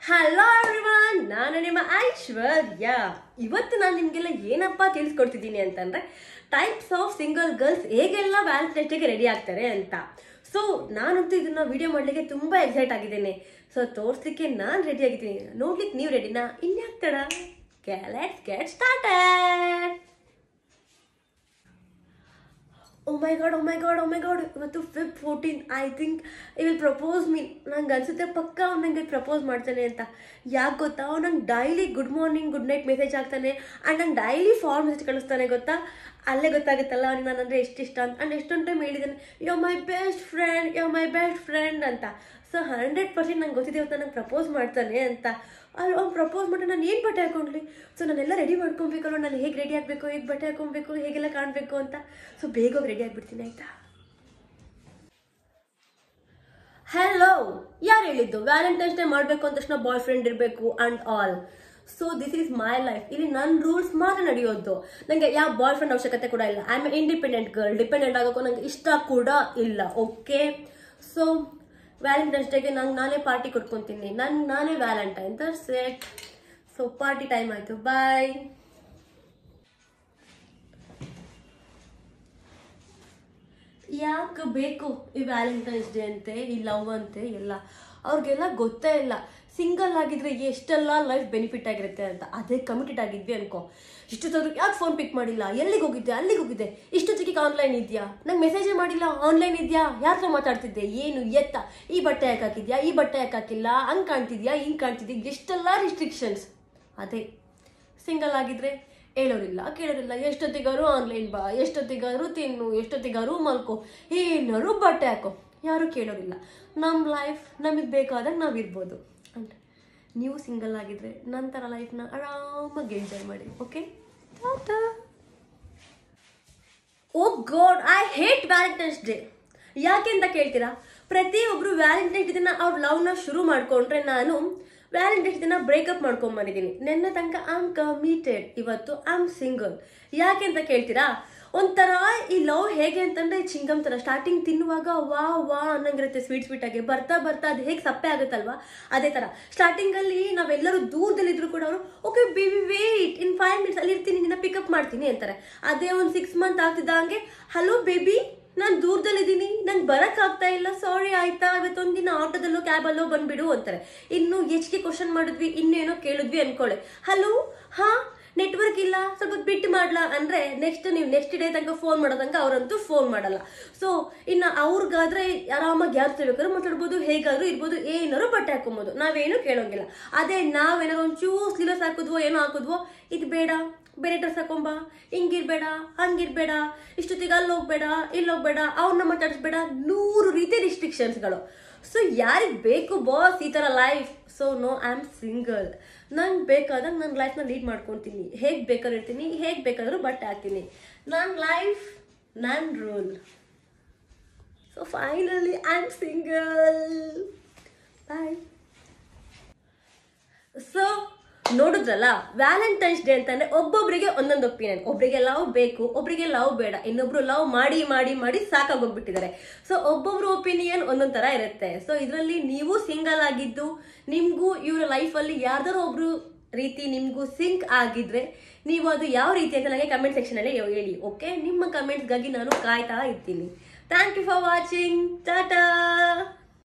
hello everyone ನಾನು ನಿಮ್ಮ ಐಶ್ವರ್ಯ ಇವತ್ತು ನಾನು ನಿಮಗೆಲ್ಲ ಏನಪ್ಪ ತಿಳಿಸ್ಕೊಡ್ತಿದ್ದೀನಿ ಅಂತಂದ್ರೆ ಟೈಪ್ಸ್ ಆಫ್ ಸಿಂಗಲ್ ಗರ್ಲ್ಸ್ ಹೇಗೆಲ್ಲ ವ್ಯಾಲೆಂಟೈನ್ಸ್ ಡೇಗೆ ರೆಡಿ ಆಗ್ತಾರೆ ಅಂತ ಸೊ ನಾನಂತೂ ಇದನ್ನ ವಿಡಿಯೋ ಮಾಡಲಿಕ್ಕೆ ತುಂಬಾ ಎಕ್ಸೈಟ್ ಆಗಿದ್ದೇನೆ ಸೊ ತೋರಿಸ್ಲಿಕ್ಕೆ ನಾನು ರೆಡಿ ಆಗಿದ್ದೀನಿ ನೋಡ್ಲಿಕ್ಕೆ ನೀವು ರೆಡಿನಾ ಇನ್ಯಾಕ್ ತಡ let's get started oh my god oh my god oh my god ಇವತ್ತು fifth fourteen I think he will propose me ನಂಗೆ ಅನ್ಸುತ್ತೆ ಪಕ್ಕ ಅವ್ನು ನನಗೆ ಪ್ರಪೋಸ್ ಮಾಡ್ತಾನೆ ಅಂತ ಯಾಕೆ ಗೊತ್ತಾ ಅವ್ನು ನಂಗೆ daily good morning good night message ಹಾಕ್ತಾನೆ ಆ್ಯಂಡ್ ನಂಗೆ ಡೈಲಿ ಫಾರ್ ಮೆಸೇಜ್ ಕಳಿಸ್ತಾನೆ ಗೊತ್ತಾ ಅಲ್ಲೇ ಗೊತ್ತಾಗುತ್ತಲ್ಲ ಅವ್ನಿಗೆ ನಾನು ಅಂದರೆ ಎಷ್ಟು ಇಷ್ಟ ಅಂತ ಆ್ಯಂಡ್ ಎಷ್ಟೊಂದು ಟೈಮ್ ಹೇಳಿದ್ದಾನೆ yo my best friend yo my best friend ಅಂತ ಸೊ ಹಂಡ್ರೆಡ್ ಪರ್ಸೆಂಟ್ ನಂಗೆ ಗೊತ್ತಿದೆ ಇವತ್ತು ನಂಗೆ ಪ್ರಪೋಸ್ ಮಾಡ್ತಾನೆ ಅಂತ ಅಲ್ಲಿ ಅವ್ನು ಪ್ರಪೋಸ್ ಮಾಡಿ ನಾನು ಏನು ಬಟ್ಟೆ ಹಾಕೊಂಡ್ಲಿ ಸೊ ನಾನೆಲ್ಲ ರೆಡಿ ಮಾಡ್ಕೊಬೇಕಲ್ವ ನಾನು ಹೇಗೆ ರೆಡಿ ಆಗಬೇಕು ಹೇಗೆ ಬಟ್ಟೆ ಹಾಕೊಬೇಕು ಹೇಗೆಲ್ಲ ಕಾಣಬೇಕು ಅಂತ ಸೊ ಬೇಗ ಹೋಗಿ ರೆಡಿ ಆಗಿಬಿಡ್ತೀನಿ ಆಯ್ತಾ ಹಲೋ ಯಾರು ಹೇಳಿದ್ದು ವ್ಯಾಲೆಂಟೈನ್ಸ್ ಡೇ ಮಾಡಬೇಕು ಅಂದ ತಕ್ಷಣ ಬಾಯ್ ಫ್ರೆಂಡ್ ಇರಬೇಕು and all so this is my life ಇಲ್ಲಿ ನನ್ನ ರೂಲ್ಸ್ ಮಾತ್ರ ನಡೆಯೋದು ನನಗೆ ಯಾವ ಬಾಯ್ ಫ್ರೆಂಡ್ ಅವಶ್ಯಕತೆ ಕೂಡ ಇಲ್ಲ I am independent girl dependent ಆಗೋಕ್ಕೂ ನಂಗೆ ಇಷ್ಟ ಕೂಡ ಇಲ್ಲ ಓಕೆ ಸೊ ವ್ಯಾಲೆಂಟೈನ್ಸ್ ಡೇಗೆ ನಂಗೆ ನಾನೇ ಪಾರ್ಟಿ ಕೊಟ್ಕೊತೀನಿ ನನ್ ನಾನೇ valentine set so party time ಆಯ್ತು ಬಾಯ್ ಯಾಕೆ ಬೇಕು ಈ ವ್ಯಾಲೆಂಟೈನ್ಸ್ ಡೇ ಅಂತೆ ಈ ಲವ್ ಅಂತೆ ಎಲ್ಲ ಅವ್ರಿಗೆಲ್ಲ ಗೊತ್ತೇ ಇಲ್ಲ ಸಿಂಗಲ್ ಆಗಿದ್ರೆ ಎಷ್ಟೆಲ್ಲ ಲೈಫ್ ಬೆನಿಫಿಟ್ ಆಗಿರುತ್ತೆ ಅಂತ ಅದೇ ಕಮಿಟೆಡ್ ಆಗಿದ್ವಿ ಅನ್ಕೋ ಇಷ್ಟೊತ್ತಾದ್ರು ಯಾಕೆ ಫೋನ್ ಪಿಕ್ ಮಾಡಿಲ್ಲ ಎಲ್ಲಿಗೆ ಹೋಗಿದ್ದೆ ಅಲ್ಲಿಗೆ ಹೋಗಿದ್ದೆ ಇಷ್ಟೊತ್ತಿಗೆ ಆನ್ಲೈನ್ ಇದೆಯಾ ನಂಗೆ ಮೆಸೇಜೇ ಮಾಡಿಲ್ಲ ಆನ್ಲೈನ್ ಇದೆಯಾ ಯಾರ ಹತ್ರ ಮಾತಾಡ್ತಿದ್ದೆ ಏನು ಎತ್ತ ಈ ಬಟ್ಟೆ ಯಾಕೆ ಹಾಕಿದ್ಯಾ ಈ ಬಟ್ಟೆ ಯಾಕೆ ಹಾಕಿಲ್ಲ ಹಂಗೆ ಕಾಣ್ತಿದ್ಯಾ ಹಿಂಗೆ ಕಾಣ್ತಿದ್ಯಾ ಎಷ್ಟೆಲ್ಲ ರಿಸ್ಟ್ರಿಕ್ಷನ್ಸ್ ಅದೇ ಸಿಂಗಲ್ ಆಗಿದ್ರೆ ಹೇಳೋರಿಲ್ಲ ಕೇಳೋರಿಲ್ಲ ಎಷ್ಟೊತ್ತಿಗಾರು ಆನ್ಲೈನ್ ಬಾ ಎಷ್ಟೊತ್ತಿಗಾರು ತಿನ್ನು ಎಷ್ಟೊತ್ತಿಗಾರು ಮಲ್ಕೋ ಏನಾರು ಬಟ್ಟೆ ಹಾಕೋ ಯಾರು ಕೇಳೋರಿಲ್ಲ ನಮ್ಮ ಲೈಫ್ ನಮಗೆ ಬೇಕಾದಾಗ ನಾವು ಇರ್ಬೋದು ಅಂಡ್ ನೀವು ಸಿಂಗಲ್ ಆಗಿದ್ರೆ ನಂತರ ಲೈಫ್ನ ಆರಾಮಾಗಿ ಎಂಜಾಯ್ ಮಾಡಿ okay tata oh god I hate valentine's day ಯಾಕೆ ಅಂತ ಕೇಳ್ತೀರಾ ಪ್ರತಿಯೊಬ್ರು ವ್ಯಾಲೆಂಟೈನ್ಸ್ ದಿನ ಅವ್ರ ಲವ್ನ ಶುರು ಮಾಡ್ಕೊಂಡ್ರೆ ನಾನು ವ್ಯಾಲೆಂಟೈನ್ಸ್ ದಿನ ಬ್ರೇಕಪ್ ಮಾಡ್ಕೊಂಡ್ ಬಂದಿದ್ದೀನಿ ನೆನ್ನೆ ತನಕ ಐ ಆಮ್ ಕಮಿಟೆಡ್ ಇವತ್ತು ಐ ಆಮ್ ಸಿಂಗಲ್ ಯಾಕೆ ಅಂತ ಕೇಳ್ತೀರಾ ಒಂಥರ ಈ ಲವ್ ಹೇಗೆ ಅಂತಂದ್ರೆ ಈ ಚಿಂಗಮ್ ತರ ಸ್ಟಾರ್ಟಿಂಗ್ ತಿನ್ನುವಾಗ ವಾ ವಾ ಅನ್ನಂಗಿರುತ್ತೆ ಸ್ವೀಟ್ ಸ್ವೀಟ್ ಆಗಿ ಬರ್ತಾ ಬರ್ತಾ ಅದು ಹೇಗೆ ಸಪ್ಪೆ ಆಗುತ್ತಲ್ವಾ ಅದೇ ತರ ಸ್ಟಾರ್ಟಿಂಗ್ ಅಲ್ಲಿ ನಾವೆಲ್ಲರೂ ದೂರದಲ್ಲಿದ್ರು ಕೂಡ ಅವರು okay baby wait in five minutes ಅಲ್ಲಿ ಇರ್ತೀನಿ ನಿನ್ನ ಪಿಕಪ್ ಮಾಡ್ತೀನಿ ಅಂತಾರೆ ಅದೇ ಒಂದು ಸಿಕ್ಸ್ ಮಂತ್ ಆಗ್ತಿದ್ದಂಗೆ ಹಲೋ ಬೇಬಿ ನಾನು ದೂರದಲ್ಲಿದ್ದೀನಿ ನಂಗೆ ಬರಕ್ ಆಗ್ತಾ ಇಲ್ಲ ಸಾರಿ ಆಯ್ತಾ ಇವತ್ತೊಂದಿನ ಆಟೋದಲ್ಲೋ ಕ್ಯಾಬಲ್ಲೋ ಬಂದ್ಬಿಡು ಅಂತಾರೆ ಇನ್ನು ಹೆಚ್ಚಿಗೆ ಕ್ವಶನ್ ಮಾಡಿದ್ವಿ ಇನ್ನೇನೋ ಕೇಳಿದ್ವಿ ಅನ್ಕೊಳ್ಳಿ ಹಲೋ ಹಾ ನೆಟ್ವರ್ಕ್ ಇಲ್ಲ ಸ್ವಲ್ಪ ಬಿಟ್ಟು ಮಾಡ್ಲಾ ಅಂದ್ರೆ ನೆಕ್ಸ್ಟ್ ನೀವು ನೆಕ್ಸ್ಟ್ ಡೇ ತನಕ ಫೋನ್ ಮಾಡೋದಂಗ ಅವರಂತೂ ಫೋನ್ ಮಾಡಲ್ಲ ಸೊ ಇನ್ನು ಅವ್ರಿಗಾದ್ರೆ ಆರಾಮಾಗಿ ಯಾರು ಬೇಕಾದ್ರೂ ಮಾತಾಡ್ಬೋದು ಹೇಗಾದ್ರೂ ಇರ್ಬೋದು ಏನಾದ್ರು ಬಟ್ಟೆ ಹಾಕೊಬೋದು ನಾವೇನು ಕೇಳೋಂಗಿಲ್ಲ ಅದೇ ನಾವೇನಾದ್ರು ಒಂಚೂರು ಸ್ಲೀಲಸ್ ಹಾಕಿದ್ವೋ ಏನೋ ಹಾಕಿದ್ವೋ ಇದು ಬೇಡ ಬೇರೆ ಡ್ರೆಸ್ ಹಾಕೊಂಬ ಹಿಂಗಿರ್ಬೇಡ ಹಂಗಿರ್ಬೇಡ ಇಷ್ಟೊತ್ತಿಗೆ ಅಲ್ಲಿ ಹೋಗ್ಬೇಡ ಇಲ್ಲಿ ಹೋಗ್ಬೇಡ ಅವ್ರನ್ನ ಮಾತಾಡಿಸ್ಬೇಡ ನೂರು ರೀತಿ ರಿಸ್ಟ್ರಿಕ್ಷನ್ಸ್ಗಳು ಸೊ ಯಾರಿಗೆ ಬೇಕು ಬಾಸ್ ಈ ಥರ life so no I am single ನಂಗೆ ಬೇಕಾದಾಗ ನನ್ನ ಲೈಫ್ನ ಲೀಡ್ ಮಾಡ್ಕೊತೀನಿ ಹೇಗೆ ಬೇಕಾದ್ರೂ ಇರ್ತೀನಿ ಹೇಗೆ ಬೇಕಾದ್ರೂ ಬಟ್ಟೆ ಹಾಕ್ತೀನಿ ನನ್ನ ಲೈಫ್ ನನ್ನ rule so finally I am single boy so ನೋಡಿದ್ರಲ್ಲ ವ್ಯಾಲೆಂಟೈನ್ಸ್ ಡೇ ಅಂತಂದ್ರೆ ಒಬ್ಬೊಬ್ರಿಗೆ ಒಂದೊಂದು ಒಪಿನಿಯನ್ ಒಬ್ರಿಗೆ ಲವ್ ಬೇಕು ಒಬ್ರಿಗೆ ಲವ್ ಬೇಡ ಇನ್ನೊಬ್ರು ಲವ್ ಮಾಡಿ ಮಾಡಿ ಮಾಡಿ ಸಾಕಾಗೋಗ್ಬಿಟ್ಟಿದ್ದಾರೆ ಸೊ ಒಬ್ಬೊಬ್ರು ಒಪಿನಿಯನ್ ಒಂದೊಂದ್ ತರ ಇರುತ್ತೆ ಸೊ ಇದರಲ್ಲಿ ನೀವು ಸಿಂಗಲ್ ಆಗಿದ್ದು ನಿಮ್ಗೂ ಇವರ ಲೈಫಲ್ಲಿ ಯಾರ್ದಾರು ಒಬ್ರು ರೀತಿ ನಿಮ್ಗೂ ಸಿಂಕ್ ಆಗಿದ್ರೆ ನೀವು ಅದು ಯಾವ ರೀತಿ ಅಂತ ನನಗೆ ಕಮೆಂಟ್ ಸೆಕ್ಷನ್ ಅಲ್ಲಿ ಹೇಳಿ ಓಕೆ ನಿಮ್ಮ ಕಮೆಂಟ್ಸ್ಗಾಗಿ ನಾನು ಕಾಯ್ತಾ ಇರ್ತೀನಿ thank you for watching Tata